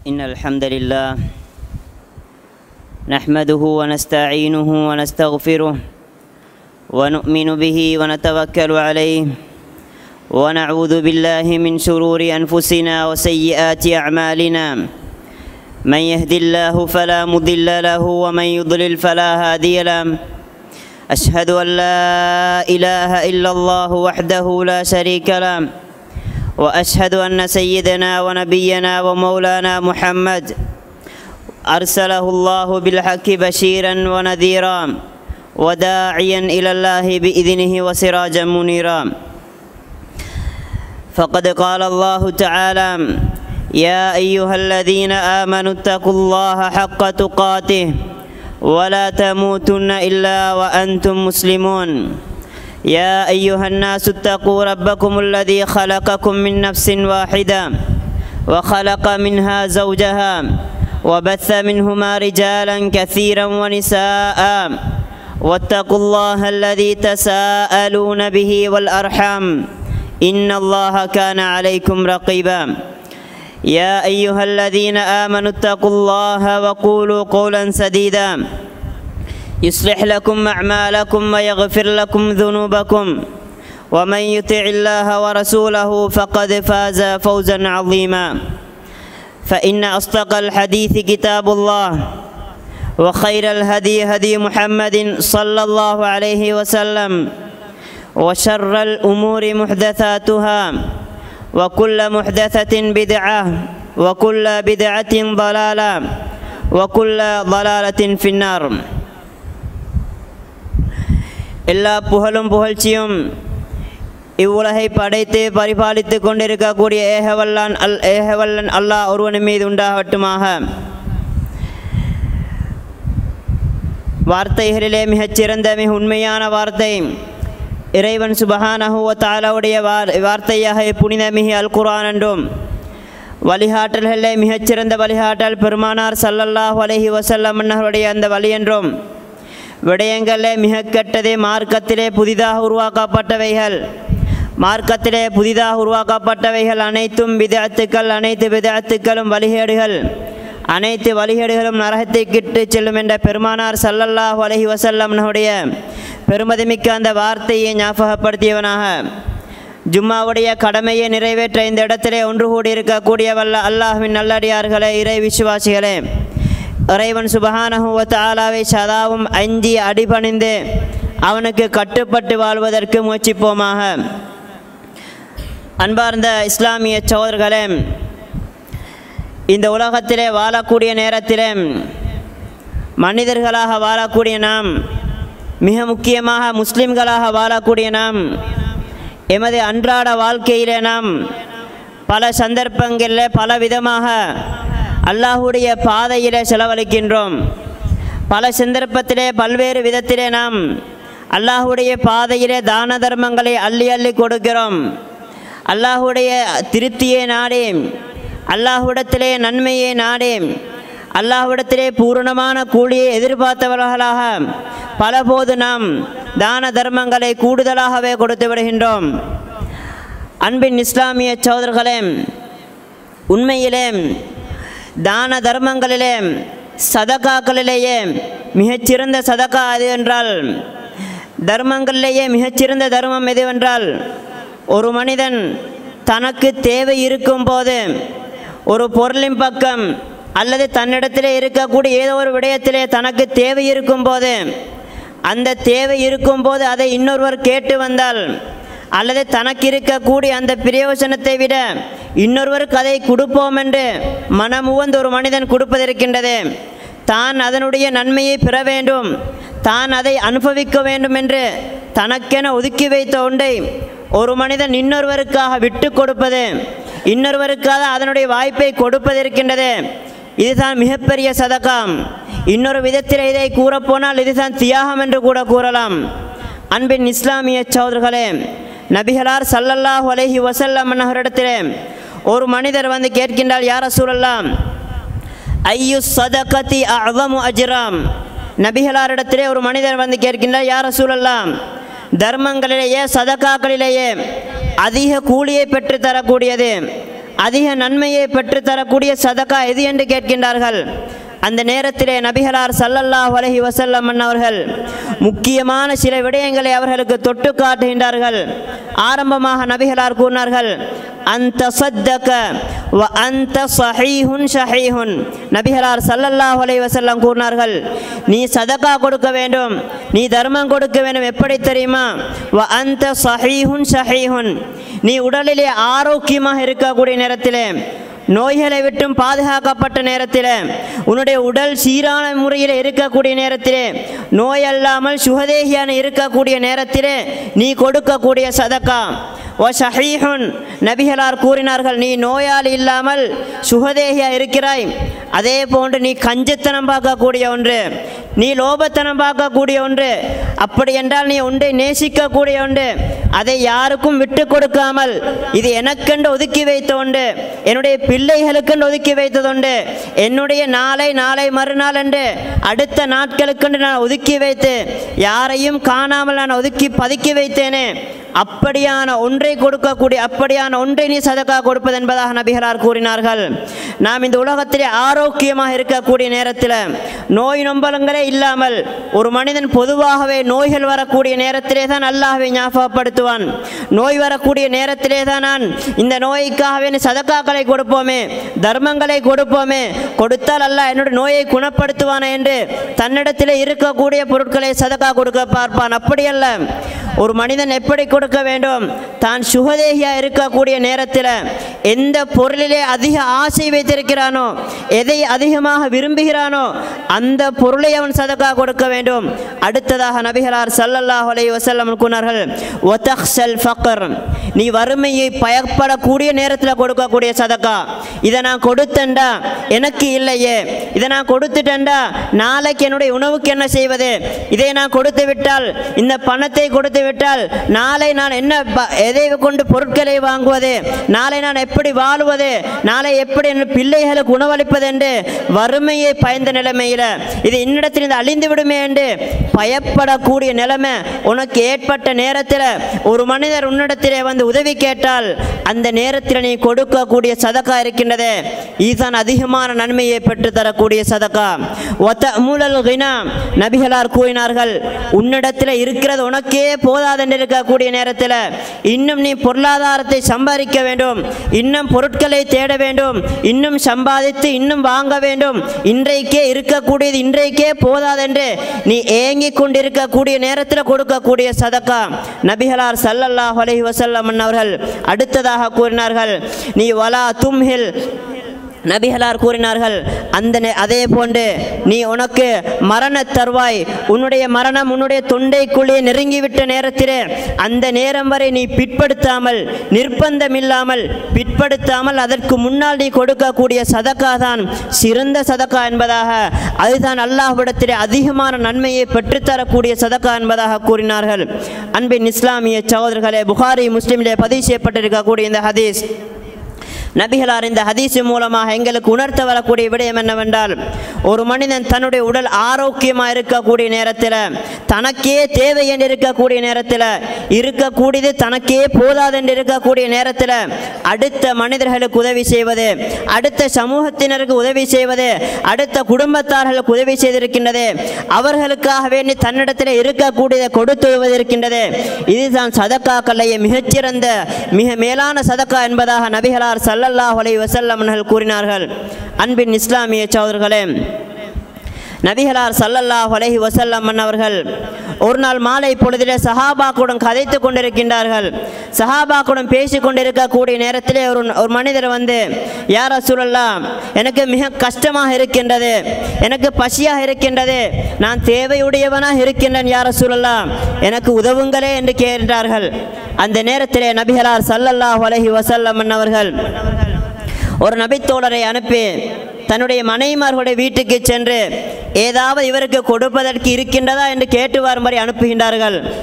إن الحمد لله نحمده ونستعينه ونستغفره ونؤمن به ونتوكل عليه ونعوذ بالله من شرور أنفسنا وسيئات أعمالنا من يهد الله فلا مضل له ومن يضلل فلا هادي له أشهد أن لا إله إلا الله وحده لا شريك له وأشهد أن سيدنا ونبينا ومولانا محمد أرسله الله بالحق بشيرا ونذيرا وداعيا إلى الله بإذنه وسراجا منيرا فقد قال الله تعالى يا أيها الذين آمنوا اتقوا الله حق تقاته ولا تموتن إلا وأنتم مسلمون يا أيها الناس اتقوا ربكم الذي خلقكم من نفس واحدة وخلق منها زوجها وبث منهما رجالا كثيرا ونساء واتقوا الله الذي تساءلون به والأرحام إن الله كان عليكم رقيبا يا أيها الذين آمنوا اتقوا الله وقولوا قولا سديدا يصلح لكم أعمالكم ويغفر لكم ذنوبكم ومن يطع الله ورسوله فقد فاز فوزا عظيما فإن أصدق الحديث كتاب الله وخير الهدي هدي محمد صلى الله عليه وسلم وشر الأمور محدثاتها وكل محدثة بدعة وكل بدعة ضلالة وكل ضلالة في النار எல்லா புகழும் புகழ்ச்சியும் இவ்வுலகை படைத்து பரிபாலித்து கொண்டிருக்கக்கூடிய ஏகவல்லான் அல் ஏகவல்லன் அல்லாஹ் ஒருவன் மீது உண்டாகட்டுமாக வார்த்தைகளிலே மிகச்சிறந்த மிக உண்மையான வார்த்தை இறைவன் சுபஹானஹுவ தாலாவுடைய வார் வார்த்தையாக புனித மிக அல் குரான் என்றும் வழிகாட்டல்களே மிகச்சிறந்த வழிகாட்டல் பெருமானார் சல்லல்லாஹு அலஹி வசல்லம் அன்னர்களுடைய அந்த வழி என்றும் விடயங்களே மிக கெட்டதே மார்க்கத்திலே புதிதாக உருவாக்கப்பட்டவைகள் மார்க்கத்திலே புதிதாக உருவாக்கப்பட்டவைகள் அனைத்தும் விதத்துக்கள் அனைத்து விதத்துக்களும் வழிகேடுகள் அனைத்து வழிகேடுகளும் நரகத்தை கிட்டு செல்லும் என்ற பெருமானார் சல்லல்லாஹு அலஹி வசல்லம்னுடைய பெருமதிமிக்க அந்த வார்த்தையை ஞாபகப்படுத்தியவனாக ஜும்மாவுடைய கடமையை நிறைவேற்ற இந்த இடத்திலே ஒன்று கூடி இருக்கக்கூடிய வல்ல அல்லாஹுவின் நல்லடியார்களே இறை விசுவாசிகளே இறைவன் சுபஹானஹுவத் ஆலாவை சதாவும் அஞ்சி அடிபணிந்து அவனுக்கு கட்டுப்பட்டு வாழ்வதற்கு முயற்சிப்போமாக அன்பார்ந்த இஸ்லாமிய சோதர்களே இந்த உலகத்திலே வாழக்கூடிய நேரத்திலே மனிதர்களாக வாழக்கூடிய நாம் மிக முக்கியமாக முஸ்லிம்களாக வாழக்கூடிய நாம் எமது அன்றாட வாழ்க்கையிலே நாம் பல சந்தர்ப்பங்களில் பல விதமாக அல்லாஹுடைய பாதையிலே செலவழிக்கின்றோம் பல சந்தர்ப்பத்திலே பல்வேறு விதத்திலே நாம் அல்லாஹுடைய பாதையிலே தான தர்மங்களை அள்ளி அள்ளி கொடுக்கிறோம் அல்லாஹுடைய திருப்தியை நாடி அல்லாஹுடத்திலே நன்மையை நாடி அல்லாஹ்விடத்திலே பூரணமான கூலியை எதிர்பார்த்தவர்களாக பலபோது நாம் தான தர்மங்களை கூடுதலாகவே கொடுத்து விடுகின்றோம் அன்பின் இஸ்லாமிய சோதர்களே உண்மையிலே தான தர்மங்களிலே சதகாக்களிலேயே மிகச்சிறந்த சதகா எது என்றால் தர்மங்களிலேயே மிகச்சிறந்த தர்மம் எதுவென்றால் ஒரு மனிதன் தனக்கு தேவை இருக்கும் போது ஒரு பொருளின் பக்கம் அல்லது தன்னிடத்திலே இருக்கக்கூடிய ஏதோ ஒரு விடயத்திலே தனக்கு தேவை இருக்கும் போது அந்த தேவை இருக்கும்போது அதை இன்னொருவர் கேட்டு வந்தால் அல்லது தனக்கு இருக்கக்கூடிய அந்த பிரயோஜனத்தை விட இன்னொருவருக்கு அதை கொடுப்போம் என்று மனமுவந்து ஒரு மனிதன் கொடுப்பதற்கின்றது தான் அதனுடைய நன்மையை பெற வேண்டும் தான் அதை அனுபவிக்க வேண்டும் என்று தனக்கென ஒதுக்கி வைத்த ஒன்றை ஒரு மனிதன் இன்னொருவருக்காக விட்டு கொடுப்பது இன்னொருவருக்காக அதனுடைய வாய்ப்பை கொடுப்பதற்கின்றது இதுதான் மிகப்பெரிய சதகாம் இன்னொரு விதத்தில் இதை கூறப்போனால் இதுதான் தியாகம் என்று கூட கூறலாம் அன்பின் இஸ்லாமிய சோதர்களே நபிகளார் சல்லல்லாஹு அலஹி வசல்லம் மன்னவரிடத்திலே ஒரு மனிதர் வந்து கேட்கின்றால் யார சூழல்லாம் ஐயு சதகதி அழமு அஜ்ராம் நபிகளாரிடத்திலே ஒரு மனிதர் வந்து கேட்கின்றார் யார சூழல்லாம் தர்மங்களிலேயே சதகாக்களிலேயே அதிக கூலியை பெற்று தரக்கூடியது அதிக நன்மையை பெற்றுத்தரக்கூடிய சதகா எது என்று கேட்கின்றார்கள் அந்த நேரத்திலே நபிகளார் சல்லல்லாஹு அலைஹி வஸல்லம் அவர்கள் முக்கியமான சில விடயங்களை அவர்களுக்கு தொட்டு காட்டுகின்றார்கள் ஆரம்பமாக நபிகளார் கூறினார்கள் அந்த சத்தக வ அந்த சஹீஹுன் ஷஹீஹுன் நபிகளார் சல்லல்லாஹு அலைஹி வஸல்லம் கூறினார்கள் நீ சதகா கொடுக்க வேண்டும் நீ தர்மம் கொடுக்க வேண்டும் எப்படி தெரியுமா வ அந்த சஹீஹுன் ஷஹீஹுன் நீ உடலிலே ஆரோக்கியமாக இருக்கக்கூடிய நேரத்திலே நோய்களை விட்டும் பாதுகாக்கப்பட்ட நேரத்தில் உன்னுடைய உடல் சீரான முறையில் இருக்கக்கூடிய நேரத்திலே நோய் அல்லாமல் சுகதேகியான இருக்கக்கூடிய நேரத்திலே நீ கொடுக்கக்கூடிய சதக்கா ஓ ஷஹீஹுன் நபிகளார் கூறினார்கள் நீ நோயாளி இல்லாமல் சுகதேகியா இருக்கிறாய் அதே போன்று நீ கஞ்சத்தனம் பார்க்கக்கூடிய ஒன்று நீ லோபத்தனம் பார்க்கக்கூடிய ஒன்று அப்படி என்றால் நீ ஒன்றை நேசிக்கக்கூடிய ஒன்று அதை யாருக்கும் விட்டு கொடுக்காமல் இது எனக்கென்று ஒதுக்கி வைத்த ஒன்று என்னுடைய பிள்ளைகளுக்கென்று ஒதுக்கி வைத்ததுண்டு என்னுடைய நாளை நாளை மறுநாள் என்று அடுத்த நாட்களுக்கென்று நான் ஒதுக்கி வைத்து யாரையும் காணாமல் நான் ஒதுக்கி பதுக்கி வைத்தேனே அப்படியான ஒன்றை கொடுக்கக்கூடிய அப்படியான ஒன்றை நீ சதக்கா கொடுப்பது என்பதாக நபிகளார் கூறினார்கள் நாம் இந்த உலகத்திலே ஆரோக்கியமாக இருக்கக்கூடிய நேரத்தில் நோய் நொம்பலங்களே இல்லாமல் ஒரு மனிதன் பொதுவாகவே நோய்கள் வரக்கூடிய நேரத்திலே தான் அல்லாஹ்வை ஞாபகப்படுத்துவான் நோய் வரக்கூடிய நேரத்திலே தான் நான் இந்த நோய்க்காகவே நீ சதக்காக்களை கொடுப்போமே தர்மங்களை கொடுப்போமே கொடுத்தால் அல்லாஹ் என்னுடைய நோயை குணப்படுத்துவானே என்று தன்னிடத்திலே இருக்கக்கூடிய பொருட்களை சதக்கா கொடுக்க பார்ப்பான் அப்படியல்ல ஒரு மனிதன் எப்படி கொடுக்க வேண்டும் தான் சுகதேகியா இருக்கக்கூடிய நேரத்தில் எந்த பொருளிலே அதிக ஆசை வைத்திருக்கிறானோ எதை அதிகமாக விரும்புகிறானோ அந்த பொருளை அவன் சதக்கா கொடுக்க வேண்டும் அடுத்ததாக நபிகளார் ஸல்லல்லாஹு அலைஹி வஸல்லம் கூறினார்கள் ஒதக்ஸல் ஃபக்ர் நீ வறுமையை பயப்படக்கூடிய நேரத்தில் கொடுக்கக்கூடிய சதக்கா இதை நான் கொடுத்தேன்டா எனக்கு இல்லையே இதை நான் கொடுத்துட்டேன்டா நாளைக்கு என்னுடைய உணவுக்கு என்ன செய்வது இதை நான் கொடுத்து விட்டால் இந்த பணத்தை கொடுத்து விட்டால் நாளை நான் என்ன ப- எதை கொண்டு பொருட்களை வாங்குவது நாளை நான் எப்படி வாழுவது நாளை எப்படி என் பிள்ளைகளுக்கு உணவளிப்பது என்று வறுமையை பயந்த நிலைமையில் இது இன்னிடத்தில் இருந்து அழிந்து விடுமே என்று பயப்படக்கூடிய நிலைமை உனக்கு ஏற்பட்ட நேரத்தில் ஒரு மனிதர் உன்னிடத்திலே வந்து உதவி கேட்டால் அந்த நேரத்தில் நீ கொடுக்கக்கூடிய சதக்கா இருக்கின்றதே இதுதான் அதிகமான நன்மையை பெற்று தரக்கூடிய சதக்கா ஒத்த மூலல் கினா நபிகளார் கூறினார்கள் உன்னிடத்தில் இருக்கிறது உனக்கே போதாதென்று இருக்கக்கூடிய நேரத்தில் இன்னும் நீ பொருளாதாரத்தை சம்பாதிக்க வேண்டும் இன்னும் பொருட்களை தேட வேண்டும் இன்னும் சம்பாதித்து இன்னும் வாங்க வேண்டும் இன்றைக்கே இருக்கக்கூடியது இன்றைக்கே போதாதென்று நீ ஏங்கிக் கொண்டிருக்கக்கூடிய நேரத்தில் கொடுக்கக்கூடிய சதக்கா நபிகளார் ஸல்லல்லாஹு அலைஹி வஸல்லம் அவர்கள் அடுத்ததாக கூறினார்கள் நீ வலா தும்ஹில் நபிகளார் கூறினார்கள் அந்த நே- அதே போன்று நீ உனக்கு மரண தருவாய் உன்னுடைய மரணம் உன்னுடைய தொண்டைக்குள்ளே நெருங்கிவிட்ட நேரத்திலே அந்த நேரம் வரை நீ பிற்படுத்தாமல் நிர்பந்தம் இல்லாமல் பிற்படுத்தாமல் அதற்கு முன்னால் நீ கொடுக்கக்கூடிய சதக்கா தான் சிறந்த சதக்கா என்பதாக அதுதான் அல்லாஹ்விடத்திலே அதிகமான நன்மையை பெற்றுத்தரக்கூடிய சதக்கா என்பதாக கூறினார்கள் அன்பின் இஸ்லாமிய சகோதரர்களே புகாரி முஸ்லிமிலே பதிவு செய்யப்பட்டிருக்கக்கூடிய இந்த ஹதீஸ் நபிகளார் இந்த ஹதீஸ் மூலமாக எங்களுக்கு உணர்த்த வரக்கூடிய விடயம் என்னவென்றால் ஒரு மனிதன் தன்னுடைய உடல் ஆரோக்கியமாக இருக்கக்கூடிய நேரத்தில் தனக்கே தேவை என்று இருக்கக்கூடிய நேரத்தில் இருக்கக்கூடியது தனக்கே போதாது என்று இருக்கக்கூடிய நேரத்தில் அடுத்த மனிதர்களுக்கு உதவி செய்வது அடுத்த சமூகத்தினருக்கு உதவி செய்வது அடுத்த குடும்பத்தார்களுக்கு உதவி செய்திருக்கின்றது அவர்களுக்காக வேண்டி தன்னிடத்தில் இருக்கக்கூடியதை கொடுத்து வருவதற்கின்றது இதுதான் சதக்காக்கல்லையே மிகச்சிறந்த மிக மேலான சதக்கா என்பதாக நபிகளார் ஸல்லல்லாஹு அலைஹி வஸல்லம் அவர்கள் கூறினார்கள் அன்பின் இஸ்லாமிய சகோதரர்களே நபிகளார் ஸல்லல்லாஹு அலைஹி வஸல்லம் அவர்கள் ஒரு நாள் மாலை பொழுதிலே சஹாபாக்குடன் கதைத்து கொண்டிருக்கின்றார்கள் சஹாபாக்குடன் பேசி கொண்டிருக்கக்கூடிய நேரத்திலே ஒரு ஒரு மனிதர் வந்து யார் ரசூலல்லா எனக்கு மிக கஷ்டமாக இருக்கின்றது எனக்கு பசியாக இருக்கின்றது நான் தேவையுடையவனாக இருக்கின்றேன் யார் ரசூலல்லா எனக்கு உதவுங்களே என்று கேட்டார்கள் அந்த நேரத்திலே நபிகளார் ஸல்லல்லாஹு அலைஹி வஸல்லம் அவர்கள் ஒரு நபித்தோழரை அனுப்பி தன்னுடைய மனைவிமார்களுடைய வீட்டுக்கு சென்று ஏதாவது இவருக்கு கொடுப்பதற்கு இருக்கின்றதா என்று கேட்டு வரும்படி அனுப்புகின்றார்கள்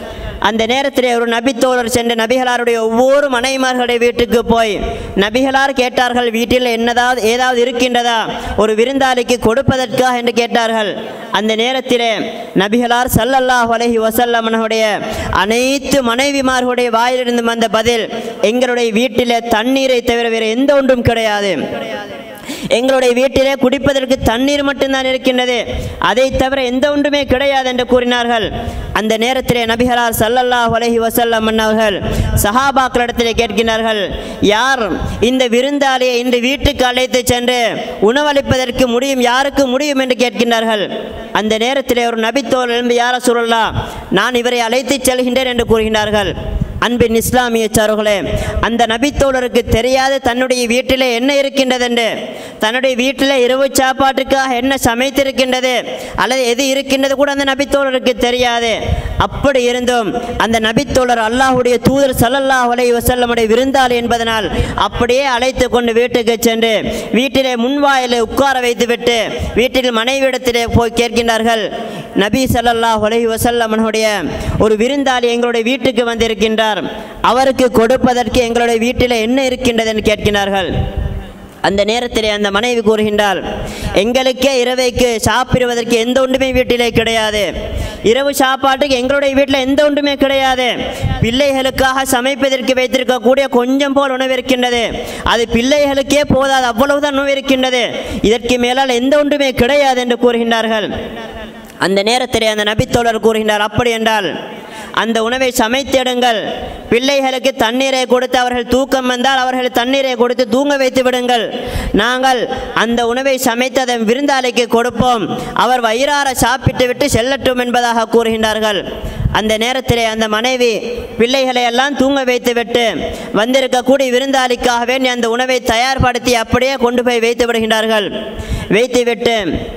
அந்த நேரத்திலே ஒரு நபித்தோழர் சென்று நபிகளாருடைய ஒவ்வொரு மனைவிமார்களுடைய வீட்டுக்கு போய் நபிகளார் கேட்டார்கள் வீட்டில் என்னதாவது ஏதாவது இருக்கின்றதா ஒரு விருந்தாளிக்கு கொடுப்பதற்காக என்று கேட்டார்கள் அந்த நேரத்திலே நபிகளார் ஸல்லல்லாஹு அலைஹி வஸல்லமனுடைய அனைத்து மனைவிமார்களுடைய வாயிலிருந்து வந்த பதில் எங்களுடைய வீட்டிலே தண்ணீரை தவிர வேறு எந்த ஒன்றும் கிடையாது எங்களுடைய வீட்டிலே குடிப்பதற்கு தண்ணீர் மட்டும்தான் இருக்கின்றது அதை தவிர எந்த ஒன்றுமே கிடையாது என்று கூறினார்கள் அந்த நேரத்திலே நபிகளார் ஸல்லல்லாஹு அலைஹி வஸல்லம் அவர்கள் சஹாபாக்களிடத்திலே கேட்கிறார்கள் யார் இந்த விருந்தாளியை இன்று வீட்டுக்கு அழைத்து சென்று உணவளிப்பதற்கு முடியும் யாருக்கு முடியும் என்று கேட்கின்றார்கள் அந்த நேரத்திலே ஒரு நபித்தோல் எழும்பி யார சொல்லலாம் நான் இவரை அழைத்து செல்கின்றேன் என்று கூறுகின்றார்கள் அன்பின் இஸ்லாமிய சார்களே அந்த நபித்தோழருக்கு தெரியாது தன்னுடைய வீட்டிலே என்ன இருக்கின்றது என்று தன்னுடைய வீட்டில் இரவு சாப்பாட்டுக்காக என்ன சமைத்திருக்கின்றது அல்லது எது இருக்கின்றது கூட அந்த நபித்தோழருக்கு தெரியாது அப்படி இருந்தும் அந்த நபித்தோழர் அல்லாஹ்வுடைய தூதர் ஸல்லல்லாஹு அலைஹி வஸல்லமுடைய விருந்தாளி என்பதனால் அப்படியே அழைத்து கொண்டு வீட்டுக்கு சென்று வீட்டிலே முன்வாயிலை உட்கார வைத்துவிட்டு வீட்டில் மனைவியிடத்திலே போய் கேட்கின்றார்கள் நபி ஸல்லல்லாஹு அலைஹி வஸல்லமனுடைய ஒரு விருந்தாளி எங்களுடைய வீட்டுக்கு வந்திருக்கின்றார் அவருக்கு கொடுப்பதற்கு எங்களுடைய வீட்டில் என்ன இருக்கின்றது என்று கேட்கிறார்கள் அந்த நேரத்திலே அந்த மனைவி கூறுகின்றாள் எங்களுக்கே இரவைக்கு சாப்பிடுவதற்கு எந்த ஒன்றுமே வீட்டிலே கிடையாது இரவு சாப்பாட்டுக்கு எங்களுடைய வீட்டில் எந்த ஒன்றுமே கிடையாது பிள்ளைகளுக்காக சமைப்பதற்கு வைத்திருக்கக்கூடிய கொஞ்சம் போல் உணவு இருக்கின்றது அது பிள்ளைகளுக்கே போதாது அவ்வளவுதான் உணவு இருக்கின்றது இதற்கு மேலால் எந்த ஒன்றுமே கிடையாது என்று கூறுகின்றார்கள் அந்த நேரத்திலே அந்த நபித்தோழர் கூறுகின்றார் அப்படி என்றால் அந்த உணவை சமைத்திடுங்கள் பிள்ளைகளுக்கு தண்ணீரை கொடுத்து அவர்கள் தூக்கம் வந்தால் அவர்கள் தண்ணீரை கொடுத்து தூங்க வைத்து விடுங்கள் நாங்கள் அந்த உணவை சமைத்து அதை விருந்தாளிக்கு கொடுப்போம் அவர் வயிறார சாப்பிட்டு விட்டு செல்லட்டும் என்பதாக கூறுகின்றார்கள் அந்த நேரத்திலே அந்த மனைவி பிள்ளைகளை எல்லாம் தூங்க வைத்துவிட்டு வந்திருக்கக்கூடிய விருந்தாளிக்காக வேண்டி அந்த உணவை தயார்படுத்தி அப்படியே கொண்டு போய் வைத்து விடுகின்றார்கள் வைத்துவிட்டு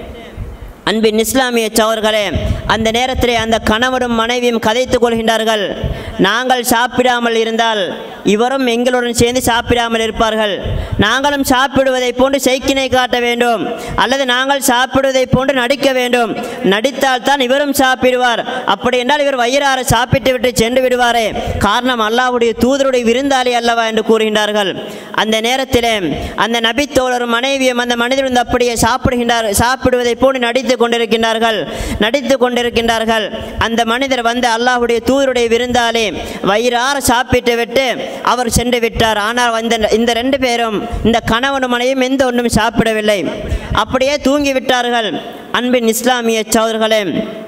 அன்பின் இஸ்லாமிய சவர்களே அந்த நேரத்திலே அந்த கணவரும் மனைவியும் கதைத்துக் கொள்கின்றார்கள் நாங்கள் சாப்பிடாமல் இருந்தால் இவரும் எங்களுடன் சேர்ந்து சாப்பிடாமல் இருப்பார்கள் நாங்களும் சாப்பிடுவதைப் போன்று செய்கினை காட்ட வேண்டும் அல்லது நாங்கள் சாப்பிடுவதைப் போன்று நடிக்க வேண்டும் நடித்தால் தான் இவரும் சாப்பிடுவார் அப்படி என்றால் இவர் வயிறார சாப்பிட்டு விட்டு சென்று விடுவாரே காரணம் அல்லாஹ்வுடைய தூதருடைய விருந்தாளி அல்லவா என்று கூறுகின்றார்கள் அந்த நேரத்திலே அந்த நபித்தோழரும் மனைவியும் அந்த மனிதரும் அப்படியே சாப்பிடுகின்றார் சாப்பிடுவதைப் போன்று நடித்து கொண்டிருக்கின்றார்கள் நடித்து கொண்டிருக்கின்றார்கள் அந்த மனிதர் வந்து அல்லாஹ்வுடைய தூதருடைய விருந்தாளி வயிறார சாப்பிட்டு விட்டு அவர் சென்று விட்டார் ஆனால் இந்த இந்த ரெண்டு பேரும் இந்த கணவனும் மனைவியும் எந்த ஒன்றும் சாப்பிடவில்லை அப்படியே தூங்கி விட்டார்கள் அன்பின் இஸ்லாமிய சோதர்களே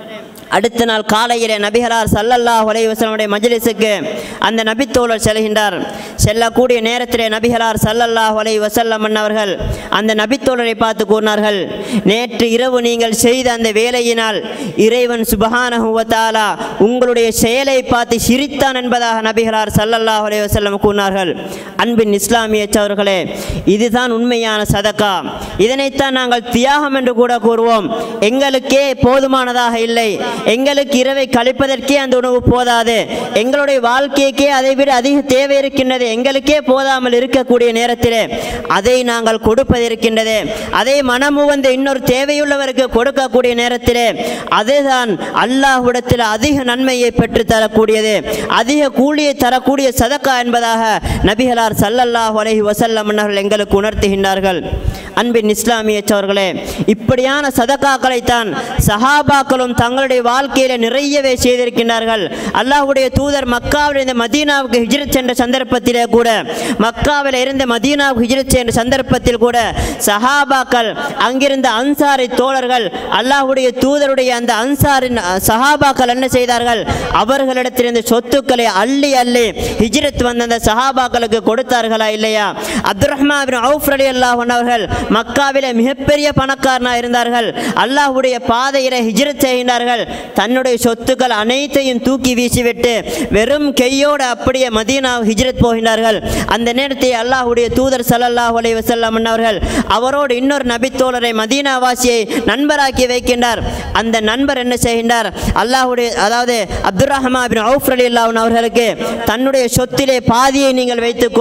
அடுத்த நாள் காலையிலே நபிகளார் சல்லல்லாஹு அலைஹி வஸல்லமுடைய மஜ்லிஸுக்கு அந்த நபித்தோழர் செல்கின்றார் செல்லக்கூடிய நேரத்திலே நபிகளார் சல்லல்லாஹு அலைஹி வஸல்லம் அவர்கள் அந்த நபித்தோழரை பார்த்து கூறினார்கள் நேற்று இரவு நீங்கள் செய்த அந்த வேலையினால் இறைவன் சுபஹானஹு வ தஆலா உங்களுடைய செயலை பார்த்து சிரித்தான் என்பதாக நபிகளார் சல்லல்லாஹு அலைஹி வஸல்லம் கூறினார்கள் அன்பின் இஸ்லாமிய சவர்களே இதுதான் உண்மையான சதக்கா இதனைத்தான் நாங்கள் தியாகம் என்று கூட கூறுவோம் எங்களுக்கே போதுமானதாக இல்லை எங்களுக்கு இரவை கழிப்பதற்கே அந்த உணவு போதாது எங்களுடைய வாழ்க்கைக்கே அதை விட அதிக தேவை இருக்கின்றது எங்களுக்கே போதாமல் இருக்கக்கூடிய நேரத்திலே அதை நாங்கள் கொடுப்பதிருக்கின்றது அதை மனமு வந்து இன்னொரு தேவையுள்ளவருக்கு கொடுக்கக்கூடிய நேரத்திலே அதுதான் அல்லாஹ்விடத்தில் அதிக நன்மையை பெற்று தரக்கூடியது அதிக கூலியை தரக்கூடிய சதக்கா என்பதாக நபிகளார் சல்லல்லாஹு அலைஹி வஸல்லம் அவர்கள் எங்களுக்கு உணர்த்துகின்றார்கள் அன்பின் இஸ்லாமிய சோர்களே இப்படியான சதக்காக்களைத்தான் சஹாபாக்களும் தங்களுடைய வாழ்க்கையில நிறையவே செய்திருக்கின்றார்கள் அல்லாஹ்வுடைய தூதர் மக்காவில் இருந்து மதீனாவுக்கு ஹிஜ்ரத் சென்ற சந்தர்ப்பத்திலே கூட மக்காவில் இருந்து மதீனாவுக்கு ஹிஜ்ரத் சென்ற சந்தர்ப்பத்தில் கூட சஹாபாக்கள் அங்கிருந்த அன்சாரி தோழர்கள் அல்லாஹ்வுடைய தூதருடைய அந்த அன்சாரின் அஹ், சஹாபாக்கள் என்ன செய்தார்கள் அவர்களிடத்திலிருந்து சொத்துக்களை அள்ளி அள்ளி ஹிஜ்ரத் வந்த அந்த சஹாபாக்களுக்கு கொடுத்தார்களா இல்லையா அப்துல் ரஹ்மான் பின் அவுஃப் ரலியல்லாஹு அன்ஹு அவர்கள் மக்காவிலே மிகப்பெரிய பணக்காரனா இருந்தார்கள் அல்லாஹ்வுடைய பாதையில ஹிஜ்ரத் செய்கின்றார்கள் தன்னுடைய சொத்துக்கள் அனைத்தையும் தூக்கி வீசிவிட்டு வெறும் கையோடு அப்படியே மதீனா ஹிஜ்ரத் போகின்றார்கள் அந்த நேரத்தை அல்லாஹ்வுடைய தூதர் ஸல்லல்லாஹு அலைஹி வஸல்லம் அவர்கள் அவரோடு இன்னொரு நபித்தோழரை மதீனாவாசியை நண்பராக்கி வைக்கின்றார் அந்த நண்பர் என்ன செய்கின்றார் அல்லாஹ்வுடைய அதாவது அப்துல் ரஹ்மான் பின் அவுஃப் ரலியல்லாஹு அன்ஹு அவர்களுக்கு தன்னுடைய சொத்திலே பாதியை நீங்கள் வைத்துக் கொள்ளுங்கள்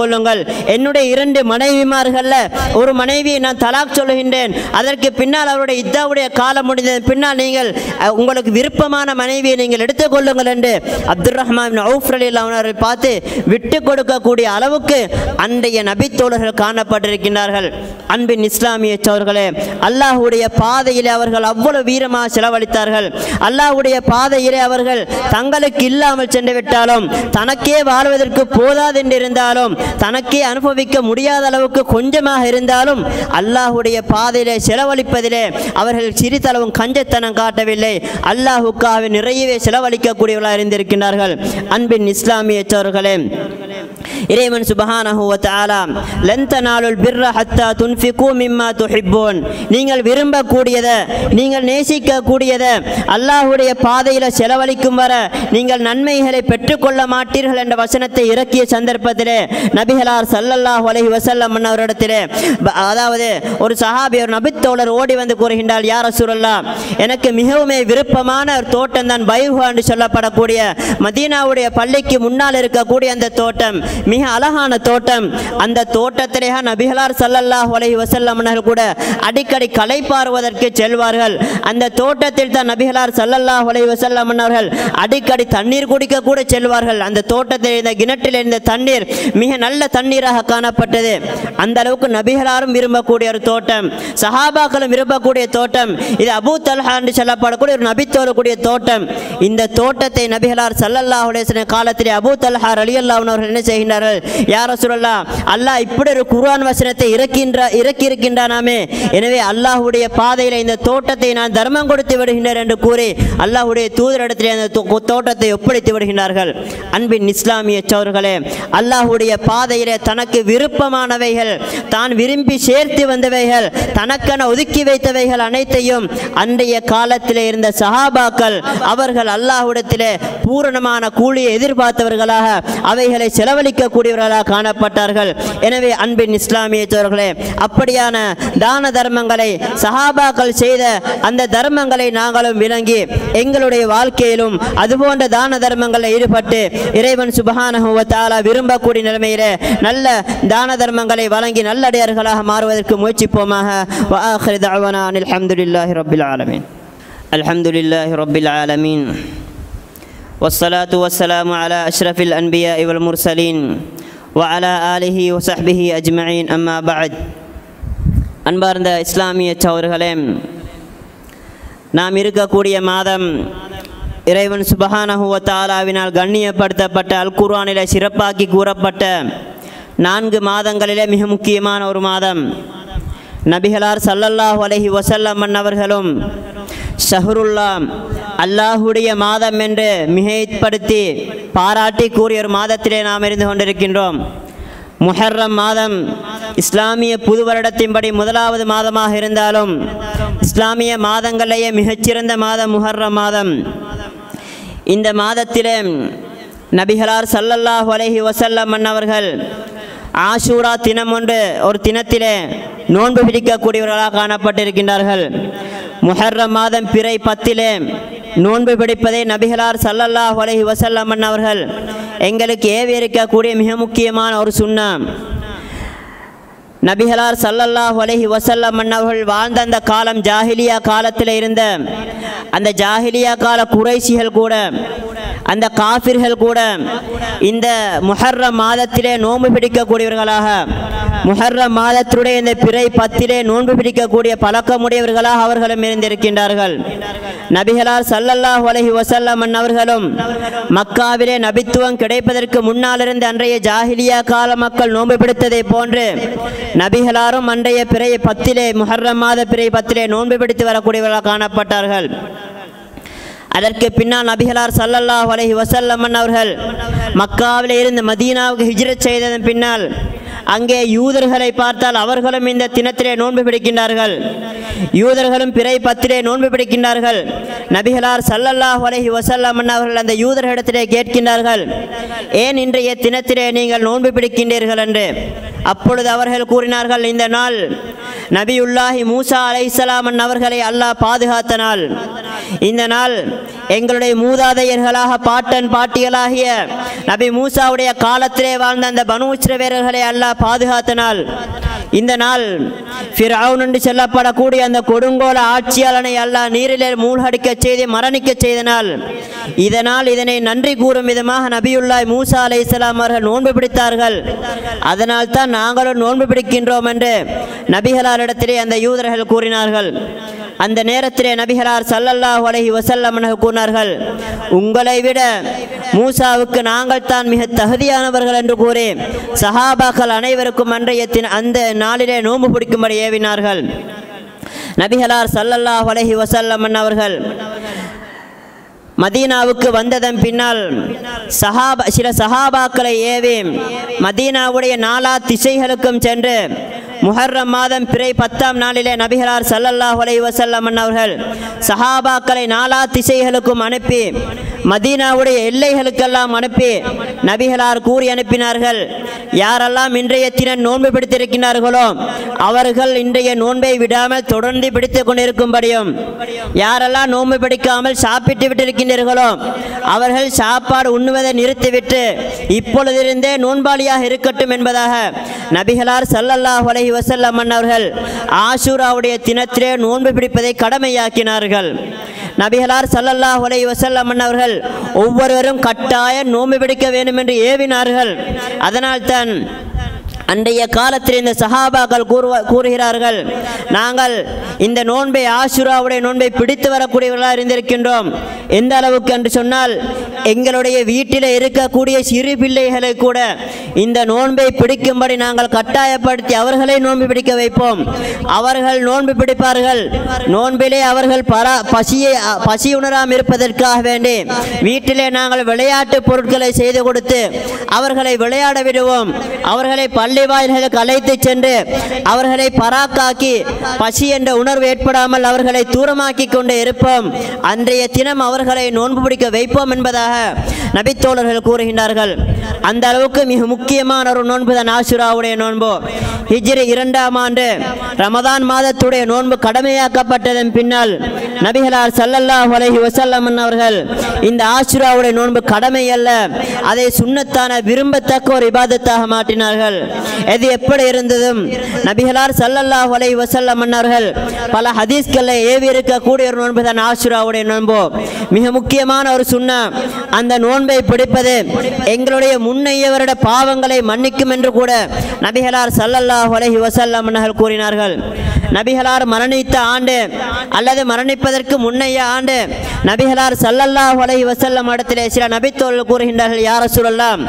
கொள்ளுங்கள் என்னுடைய இரண்டு மனைவிமார்கள்ல ஒரு மனைவியை நான் தலாக் சொல்லுகின்றேன் அதற்கு பின்னால் அவருடைய இத்தாவுடைய காலம் முடிந்ததன் பின்னால் நீங்கள் அஹ், உங்களுக்கு விருப்பமான மனைவியை நீங்கள் எடுத்துக்கொள்ளுங்கள் என்று அப்துல் ரஹ்மான் அவுஃப் அலி அவர்களை பார்த்து விட்டு கொடுக்கக்கூடிய அளவுக்கு அன்றைய நபித்தோழர்கள் காணப்பட்டிருக்கின்றார்கள் அன்பின் இஸ்லாமிய சோர்களே அல்லாஹ்வுடைய பாதையிலே அவர்கள் அவ்வளவு வீரமாக செலவழித்தார்கள் அல்லாஹ்வுடைய பாதையிலே அவர்கள் தங்களுக்கு இல்லாமல் சென்று விட்டாலும் தனக்கே வாழ்வதற்கு போதாது என்று இருந்தாலும் தனக்கே அனுபவிக்க முடியாத அளவுக்கு கொஞ்சமாக இருந்தாலும் அல்லாஹ்வுடைய பாதையிலே செலவழிப்பதிலே அவர்கள் சிறிதளவும் கஞ்சத்தனம் காட்டவில்லை அல்லாஹுக்காக நிறையவே செலவழிக்கக்கூடியவர்களாக இருந்திருக்கின்றார்கள் அன்பின் இஸ்லாமிய சோர்களே இறைவன் சுபஹானஹு வ தஆலா லன் தனாலுல் பிர்ர ஹத்தா துன்ஃபிகு மிம்மா துஹிப்பூன் நீங்கள் விரும்பக்கூடியதை நீங்கள் நேசிக்கக்கூடியதை அல்லாஹ்வுடைய பாதையில் செலவழிக்கும் வர நீங்கள் நன்மைகளை பெற்றுக்கொள்ள மாட்டீர்கள் என்ற வசனத்தை இறக்கிய சந்தர்ப்பத்திலே நபிகளார் ஸல்லல்லாஹு அலைஹி வஸல்லம் அவரிடத்திலே ப- அதாவது ஒரு சஹாபி ஒரு நபித்தோழர் ஓடி வந்து கூறுகின்றார் யார் ரசூலல்லாஹ் எனக்கு மிகவுமே விருப்பமான ஒரு தோட்டம் தான் பைஹு என்று சொல்லப்படக்கூடிய மதீனாவுடைய பள்ளிக்கு முன்னால் இருக்கக்கூடிய அந்த தோட்டம் மிக அழகான தோட்டம் அந்த தோட்டத்திலே நபிகளார் ஸல்லல்லாஹு அலைஹி வஸல்லம் அவர்கள் கூட அடிக்கடி களை பாருவதற்கு செல்வார்கள் அந்த தோட்டத்தில் தான் நபிகளார் ஸல்லல்லாஹு அலைஹி வஸல்லம் அவர்கள் அடிக்கடி தண்ணீர் குடிக்க கூட செல்வார்கள் அந்த தோட்டத்தில் இருந்த கிணற்றில் இருந்த தண்ணீர் மிக நல்ல தண்ணீராக காணப்பட்டது அந்த அளவுக்கு நபிகளாரும் விரும்பக்கூடிய ஒரு தோட்டம் சஹாபாக்களும் விரும்பக்கூடிய தோட்டம் இது அபூ தல்ஹா என்று சொல்லப்படக்கூடிய ஒரு நபித்தோரக்கூடிய தோட்டம் இந்த தோட்டத்தை நபிகளார் ஸல்லல்லாஹு அலைஹி வஸல்லம் காலத்திலே அபூ தல்ஹா ரலியல்லாஹு அன்ஹு அவர்கள் என்ன செய்கின்றார்கள் யார் ரசூலல்லாஹ் அல்லாஹ் இப்படி ஒரு குர்ஆன் வசனத்தை இறக்கின்ற இறக்கி இருக்கின்றானாமே எனவே அல்லாஹ்வுடைய பாதையில் இந்த தோட்டத்தை நான் தர்மம் கொடுத்து விடுகின்றேன் என்று கூறி அல்லாஹ்வுடைய தூதரிடத்திலே அந்த தோ- தோட்டத்தை ஒப்படைத்து விடுகின்றார்கள் அன்பின் இஸ்லாமிய சோர்களே அல்லாஹ்வுடைய பாதையிலே தனக்கு விருப்பமானவைகள் தான் விரும்பி சேர்த்து வந்தவைகள் தனக்கென ஒதுக்கி வைத்தவைகள் அனைத்தையும் அன்றைய காலத்திலே இருந்த சஹாபாக்கள் அவர்கள் அல்லாஹ்விடத்திலே பூரணமான கூலியை எதிர்பார்த்தவர்களாக அவைகளை செலவழிக்கக்கூடியவர்களாக காணப்பட்டார்கள் எனவே அன்பின் இஸ்லாமிய சோர்களே அப்படியான தான தர்மங்களை சஹாபாக்கள் செய்த அந்த தர்மங்களை நாங்களும் விளங்கி எங்களுடைய வாழ்க்கையிலும் அதுபோன்ற தான தர்மங்களில் ஈடுபட்டு இறைவன் சுபஹானஹு வ தஆலா விரும்பக்கூடிய நிலைமையிலே நல்ல தான தர்மங்களை வழங்கி நல்லடியார்களாக மாறுவதற்கு முயற்சிப்போமாக வ ஆখির دعوانا அனில் ஹம்துலில்லாஹி ரப்பில் ஆலமீன் அல்ஹம்துலில்லாஹி ரப்பில் ஆலமீன் والصلاة والسلام على أشرف الأنبياء والمرسلين وعلى آله وصحبه أجمعين أما بعد அன்பார்ந்த இஸ்லாமிய சௌர்களே நாம் இருக்கக்கூடிய மாதம் இறைவன் சுபஹானஹு வ தஆலாவினால் கண்ணியப்படுத்தப்பட்ட அல் குர்ஆனிலே சிறப்பாக்கி கூறப்பட்ட நான்கு மாதங்களிலே மிக முக்கியமான ஒரு மாதம் நபிகளார் ஸல்லல்லாஹு அலைஹி வஸல்லம் அன்னவர்களும் ஷஹருல்லா அல்லாஹுடைய மாதம் என்று மிகைப்படுத்தி பாராட்டி கூறிய ஒரு மாதத்திலே நாம் இருந்து கொண்டிருக்கின்றோம் முஹர்ரம் மாதம் இஸ்லாமிய புது வருடத்தின்படி முதலாவது மாதமாக இருந்தாலும் இஸ்லாமிய மாதங்களிலேயே மிகச்சிறந்த மாதம் முஹர்ரம் மாதம் இந்த மாதத்திலே நபிகளார் ஸல்லல்லாஹு அலைஹி வஸல்லம் அன்னவர்கள் ஆஷூரா தினம் ஒன்று ஒரு தினத்திலே நோன்பு பிடிக்கக்கூடியவர்களாக காணப்பட்டிருக்கின்றார்கள் முஹர்ரம் மாதம் பிறை பத்திலே நோன்பு பிடிப்பதை நபிகளார் ஸல்லல்லாஹு அலைஹி வஸல்லம் அன்னவர்கள் எங்களுக்கு ஏவி இருக்கக்கூடிய மிக முக்கியமான ஒரு சுன்னா நபிகளார் ஸல்லல்லாஹு அலைஹி வஸல்லம் அன்னவர்கள் வாழ்ந்த அந்த காலம் ஜாஹிலியா காலத்தில் இருந்த அந்த ஜாஹிலியா கால குறைசிகள் கூட அந்த காஃபிர்கள் கூட இந்த முஹர்ரம் மாதத்திலே நோன்பு பிடிக்கக்கூடியவர்களாக முஹர்ரம் மாதத்துடைய இந்த பிறை பத்திலே நோன்பு பிடிக்கக்கூடிய பழக்கமுடையவர்களாக அவர்களும் இருந்திருக்கின்றார்கள் நபிகளார் ஸல்லல்லாஹு அலைஹி வஸல்லம் அவர்களும் மக்காவிலே நபித்துவம் கிடைப்பதற்கு முன்னால் இருந்த அன்றைய ஜாஹிலியா கால மக்கள் நோன்பு பிடித்ததை போன்று நபிகளாரும் அன்றைய பிறை பத்திலே முஹர்ரம் மாத பிறை பத்திலே நோன்பு பிடித்து வரக்கூடியவர்களாக காணப்பட்டார்கள் அதற்கு பின்னால் நபிகளார் ஸல்லல்லாஹு அலைஹி வஸல்லம் அவர்கள் மக்காவிலே இருந்து மதீனாவுக்கு ஹிஜ்ரத் செய்ததன் பின்னால் அங்கே யூதர்களை பார்த்தால் அவர்களும் இந்த தினத்திலே நோன்பு பிடிக்கின்றார்கள் யூதர்களும் பிறை பத்திலே நோன்பு பிடிக்கின்றார்கள் நபிகளார் சல்லல்லாஹு அலைஹி வஸல்லம் அவர்கள் அந்த யூதர்களிடத்திலே கேட்கின்றார்கள் ஏன் இன்றைய தினத்திலே நீங்கள் நோன்பு பிடிக்கின்றீர்கள் என்று அப்பொழுது அவர்கள் கூறினார்கள் இந்த நாள் நபியுல்லாஹி மூசா அலைஹிஸ்ஸலாம் அவர்களை அல்லாஹ் பாதுகாத்த நாள் இந்த நாள் எங்களுடைய மூதாதையர்களாக பாட்டன் பாட்டிகளாகிய நபி மூசாவுடைய காலத்திலே வாழ்ந்த அந்த பனு இஸ்ரவேலர்களை அல்லாஹ் பாதுகாத்த நாள் இந்த நாள் ஃபிரௌன் என்று சொல்லப்படக்கூடிய அந்த கொடுங்கோல ஆட்சியாளனை அல்லாஹ் நீரிலே மூழ்கடிக்க செய்து மரணிக்க செய்த நாள் இதனால் இதனை நன்றி கூறும் விதமாக நபியுல்லாய் மூசா அலைஹிஸ்ஸலாம் அவர்கள் நோன்பு பிடித்தார்கள் அதனால் தான் நாங்களும் நோன்பு பிடிக்கின்றோம் என்று நபிகளாரிடத்திலே அந்த யூதர்கள் கூறினார்கள் அந்த நேரத்திலே நபிகளார் சல்லல்லாஹு அலைஹி வஸல்லம் கூறினார்கள் உங்களை விட மூசாவுக்கு நாங்கள் தான் மிக தகுதியானவர்கள் என்று கூறி சஹாபாக்கள் அனைவருக்கும் அன்றைய தின- அந்த நாளிலே நோன்பு பிடிக்கும்படி ஏவினார்கள் நபிகளார் சல்லல்லாஹு அலைஹி வஸல்லம் அவர்கள் மதீனாவுக்கு வந்ததன் பின்னால் சஹாபா சில சஹாபாக்களை ஏவி மதீனாவுடைய நாலா திசைகளுக்கும் சென்று முஹர்ரம் மாதம் பிறை பத்தாம் நாளிலே நபிகளார் ஸல்லல்லாஹு அலைஹி வஸல்லம் அவர்கள் சஹாபாக்களை நாலா திசைகளுக்கும் அனுப்பி மதீனாவுடைய எல்லைகளுக்கெல்லாம் அனுப்பி நபிகளார் கூறி அனுப்பினார்கள் யாரெல்லாம் இன்றைய தினம் நோன்பு பிடித்திருக்கிறார்களோ அவர்கள் இன்றைய நோன்பை விடாமல் தொடர்ந்து பிடித்துக் கொண்டிருக்கும்படியும் யாரெல்லாம் நோன்பு பிடிக்காமல் சாப்பிட்டு விட்டிருக்கின்றீர்களோ அவர்கள் சாப்பாடு உண்ணுவதை நிறுத்திவிட்டு இப்பொழுதிருந்தே நோன்பாளியாக இருக்கட்டும் என்பதாக நபிகளார் ஸல்லல்லாஹு அலைஹி வஸல்லம் அவர்கள் ஆஷூராவுடைய தினத்திலே நோன்பு பிடிப்பதை கடமையாக்கினார்கள் நபிகளார் ஸல்லல்லாஹு அலைஹி வஸல்லம் அவர்கள் ஒவ்வொருவரும் கட்டாய நோன்பு பிடிக்க வேண்டும் என்று ஏவினார்கள் அதனால்தான் அன்றைய காலத்தில் இந்த சஹாபாக்கள் கூறுவ கூறுகிறார்கள் நாங்கள் இந்த நோன்பை ஆசுராவுடைய நோன்பை பிடித்து வரக்கூடியவர்களாக இருந்திருக்கின்றோம் எந்த அளவுக்கு என்று சொன்னால் எங்களுடைய வீட்டில் இருக்கக்கூடிய சிறு பிள்ளைகளை கூட இந்த நோன்பை பிடிக்கும்படி நாங்கள் கட்டாயப்படுத்தி அவர்களை நோன்பு பிடிக்க வைப்போம் அவர்கள் நோன்பு பிடிப்பார்கள் நோன்பிலே அவர்கள் பரா பசியை பசி உணராமல் இருப்பதற்காக வேண்டி வீட்டிலே நாங்கள் விளையாட்டு பொருட்களை செய்து கொடுத்து அவர்களை விளையாட விடுவோம் அவர்களை பள்ளி வாயில்களுக்கு அழைத்து சென்று அவர்களை பராக்காக்கி பசி என்ற உணர்வு ஏற்படாமல் அவர்களை தூரமாக்கி கொண்டு இருப்போம் அன்றைய தினம் அவர்களை நோன்பு பிடிக்க வைப்போம் என்பதாக நபித்தோழர்கள் கூறுகின்றார்கள் அந்த அளவுக்கு மிக முக்கியமான ஒரு நோன்பு தான் ஆசுராவுடைய நோன்பு ஹிஜ்ரி இரண்டாம் ஆண்டு ரமதான் மாதத்துடைய நோன்பு கடமையாக்கப்பட்டதன் பின்னால் நபிகளார் ஸல்லல்லாஹு அலைஹி வஸல்லம் அவர்கள் இந்த ஆசுராவுடைய நோன்பு கடமை அல்ல அதை சுன்னத்தான விரும்பத்தக்க ஒரு இபாதத்தாக மாற்றினார்கள் எது எப்படி இருந்ததும் நபிகளார் ஸல்லல்லாஹு அலைஹி வஸல்லம் அவர்கள் பல ஹதீஸ்களை ஏவி இருக்கக்கூடிய ஒரு நோன்பு தான் ஆசுராவுடைய நோன்பு மிக முக்கியமான ஒரு சுன்னா அந்த நோன்பை பிடிப்பது எங்களுடைய முன்னைய வருட பாவங்களை மன்னிக்கும் என்று கூட நபிகளார் ஸல்லல்லாஹு அலைஹி வஸல்லம் அவர்கள் கூறினார்கள் நபிகளார் மரணித்த ஆண்டு அல்லது மரணிப்பதற்கு முன்னைய ஆண்டு நபிகளார் ஸல்லல்லாஹு அலைஹி வஸல்லம் இடத்திலே சில நபித்தோழர்கள் கூறுகின்றார்கள் யார் சொல்லலாம்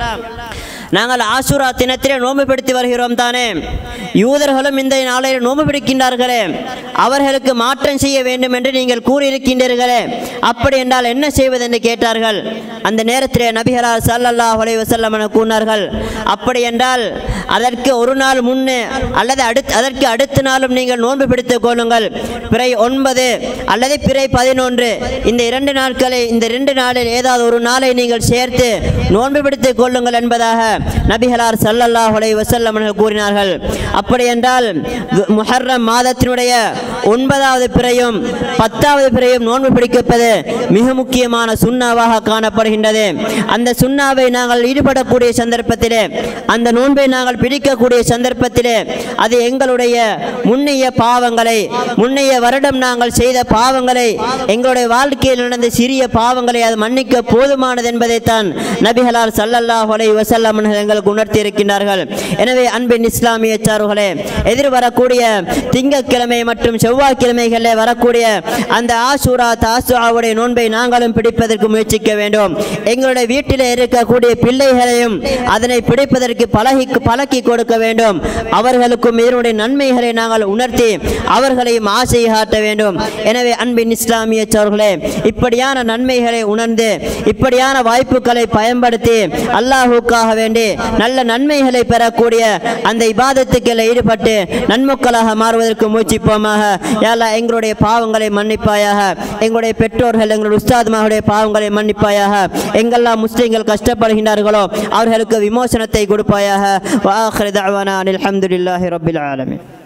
நாங்கள் ஆசுரா தினத்திலே நோன்பு பிடித்து வருகிறோம் தானே யூதர்களும் இந்த நாளில் நோன்பு பிடிக்கின்றார்களே அவர்களுக்கு மாற்றம் செய்ய வேண்டும் என்று நீங்கள் கூறியிருக்கின்றீர்களே அப்படி என்றால் என்ன செய்வது என்று கேட்டார்கள் அந்த நேரத்திலே நபிகளார் ஸல்லல்லாஹு அலைஹி வஸல்லம் என கூறினார்கள் அப்படி என்றால் அதற்கு ஒரு நாள் முன்னே அல்லது அடுத்து அதற்கு அடுத்த நாளும் நீங்கள் நோன்பு பிடித்துக் கொள்ளுங்கள் பிறை ஒன்பது அல்லது பிறை பதினொன்று இந்த இரண்டு நாட்களை இந்த இரண்டு நாளில் ஏதாவது ஒரு நாளை நீங்கள் சேர்த்து நோன்பு பிடித்துக் கொள்ளுங்கள் என்பதாக நபிகளார் ஸல்லல்லாஹு அலைஹி வஸல்லம் அவர்கள் கூறினார்கள் அப்படி என்றால் து- முஹர்ரம் மாதத்தினுடைய ஒன்பதாவது பிறையும் பத்தாவது பிறையும் நோன்பு பிடிக்கப்பது மிக முக்கியமான சுண்ணாவாக காணப்படுகின்றது அந்த சுண்ணாவை நாங்கள் ஈடுபடக்கூடிய சந்தர்ப்பத்திலே அந்த நோன்பை நாங்கள் பிடிக்கக்கூடிய சந்தர்ப்பத்திலே அது எங்களுடைய முன்னைய பாவங்களை முன்னைய வருடம் நாங்கள் செய்த பாவங்களை எங்களுடைய வாழ்க்கையில் நடந்த சிறிய பாவங்களை அது மன்னிக்க போதுமானது என்பதைத்தான் நபிகளார் ஸல்லல்லாஹு அலைஹி வஸல்லம் அவர்கள் எங்களுக்கு உணர்த்தி இருக்கின்றார்கள் எனவே அன்பின் இஸ்லாமிய சார்புகளே எதிர்வரக்கூடிய திங்கட்கிழமை மற்றும் செவ்வாய்க்கிழமைகளில் வரக்கூடிய அந்த ஆசூரா தாசுராவுடைய நோன்பை நாங்களும் பிடிப்பதற்கு முயற்சிக்க வேண்டும் எங்களுடைய வீட்டில் இருக்கக்கூடிய பிள்ளைகளையும் அதனை பிடிப்பதற்கு பழகி பழக்கி கொடுக்க வேண்டும் அவர்களுக்கும் இதனுடைய நன்மைகளை நாங்கள் உணர்த்தி அவர்களையும் ஆசை காட்ட வேண்டும் எனவே அன்பின் இஸ்லாமிய சோர்களே இப்படியான நன்மைகளை உணர்ந்து இப்படியான வாய்ப்புகளை பயன்படுத்தி அல்லாஹுக்காக வேண்டி வேண்டி நல்ல நன்மைகளை பெறக்கூடிய அந்த இபாதத்துக்களில் ஈடுபட்டு நன்மக்களாக மாறுவதற்கு முயற்சிப்போமாக யாழ்லா எங்களுடைய பாவங்களை மன்னிப்பாயாக எங்களுடைய பெற்றோர்கள் எங்களுடைய உஸ்தாத்மாவுடைய பாவங்களை மன்னிப்பாயாக எங்கெல்லாம் முஸ்லிம்கள் கஷ்டப்படுகின்றார்களோ அவர்களுக்கு விமோசனத்தை கொடுப்பாயாக வாஹிர் தஅவானா அனில் ஹம்துலில்லாஹி ரப்பில் ஆலமீன்